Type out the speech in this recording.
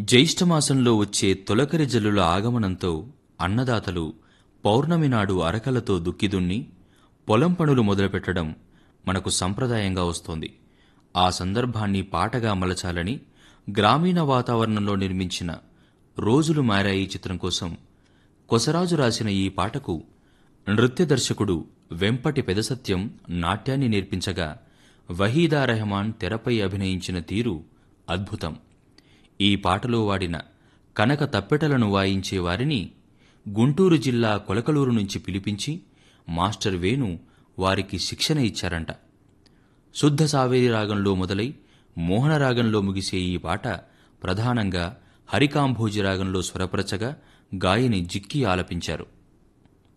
జ్యేష్ఠమాసంలో వచ్చే తొలకరి జల్లుల ఆగమనంతో అన్నదాతలు పౌర్ణమి నాడు అరకలతో దుక్కిదున్ని పొలం పనులు మొదలుపెట్టడం మనకు సంప్రదాయంగా వస్తోంది ఆ సందర్భాన్ని పాటగా మలచాలని గ్రామీణ వాతావరణంలో నిర్మించిన రోజులు మారాయి చిత్రం కోసం కొసరాజు రాసిన ఈ పాటకు నృత్య దర్శకుడు వెంపటి పెదసత్యం నాట్యాన్ని నేర్పించగా వహీదా రెహమాన్ తెరపై అభినయించిన తీరు అద్భుతం ఈ పాటలో వాడిన కనక తప్పెటలను వాయించే వారిని గుంటూరు జిల్లా కొలకలూరు నుంచి పిలిపించి మాస్టర్ వేణు వారికి శిక్షణ ఇచ్చారంట శుద్ధ సావేరి రాగంలో మొదలై మోహన రాగంలో ముగిసే ఈ పాట ప్రధానంగా హరికాంభోజి రాగంలో స్వరపరచగా గాయని జిక్కి ఆలపించారు